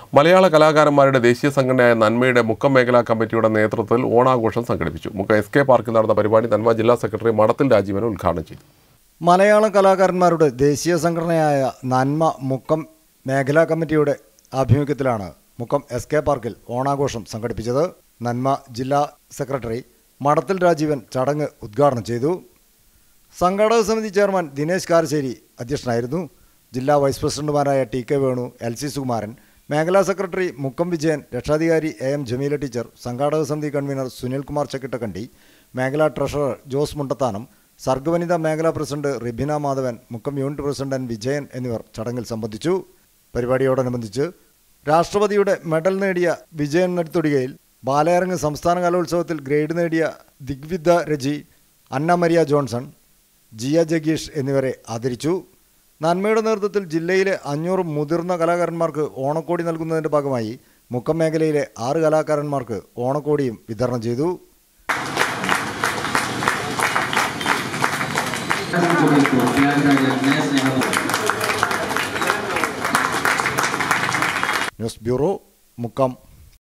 മലയാള കലാകാരന്മാരുടെ ദേശീയ സംഘടനയായ നന്മയുടെ മുക്കം മേഖലാ കമ്മിറ്റിയുടെ നേതൃത്വത്തിൽ ഓണാഘോഷം സംഘടിപ്പിച്ചു മുക്കം എസ് കെ പാർക്കിൽ നടന്ന പരിപാടി നന്മ ജില്ലാ സെക്രട്ടറി മടത്തിൽ രാജീവൻ ഉദ്ഘാടനം ചെയ്തു മലയാള കലാകാരന്മാരുടെ ദേശീയ സംഘടനയായ നന്മ മുക്കം മേഖലാ കമ്മിറ്റിയുടെ ആഭിമുഖ്യത്തിലാണ് മുക്കം എസ് കെ പാർക്കിൽ ഓണാഘോഷം സംഘടിപ്പിച്ചത് നന്മ ജില്ലാ സെക്രട്ടറി മടത്തിൽ രാജീവൻ ചടങ്ങ് ഉദ്ഘാടനം ചെയ്തു സംഘാടക സമിതി ചെയർമാൻ ദിനേശ് കാരശ്ശേരി അധ്യക്ഷനായിരുന്നു ജില്ലാ വൈസ് പ്രസിഡന്റുമാരായ T K Venu L C Sukumaran മേഖലാ സെക്രട്ടറി മുക്കം വിജയൻ രക്ഷാധികാരി എ എം ജമീല ടീച്ചർ സംഘാടക സമിതി കൺവീനർ സുനിൽകുമാർ ചക്കിട്ടക്കണ്ടി മേഖലാ ട്രഷറർ ജോസ് മുണ്ടത്താനം സർഗവനിത മേഖലാ president Ribina Madhavan Mukkam unit president N Vijayan എന്നിവർ ചടങ്ങിൽ സംബന്ധിച്ചു പരിപാടിയോടനുബന്ധിച്ച് രാഷ്ട്രപതിയുടെ മെഡൽ നേടിയ വിജയൻ നെടുത്തൊടികയിൽ ബാലയരങ്ങ് സംസ്ഥാന കലോത്സവത്തിൽ ഗ്രേഡ് നേടിയ ദിഗ്വിദ്യ രജി അന്ന മരിയ ജോൺസൺ ജിയ ജഗീഷ് എന്നിവരെ ആദരിച്ചു നന്മയുടെ നേതൃത്വത്തിൽ ജില്ലയിലെ അഞ്ഞൂറ് മുതിർന്ന കലാകാരന്മാർക്ക് ഓണക്കോടി നൽകുന്നതിന്റെ ഭാഗമായി മുക്കം മേഖലയിലെ ആറ് കലാകാരന്മാർക്ക് ഓണക്കോടിയും വിതരണം ചെയ്തു ന്യൂസ് ബ്യൂറോ മുക്കം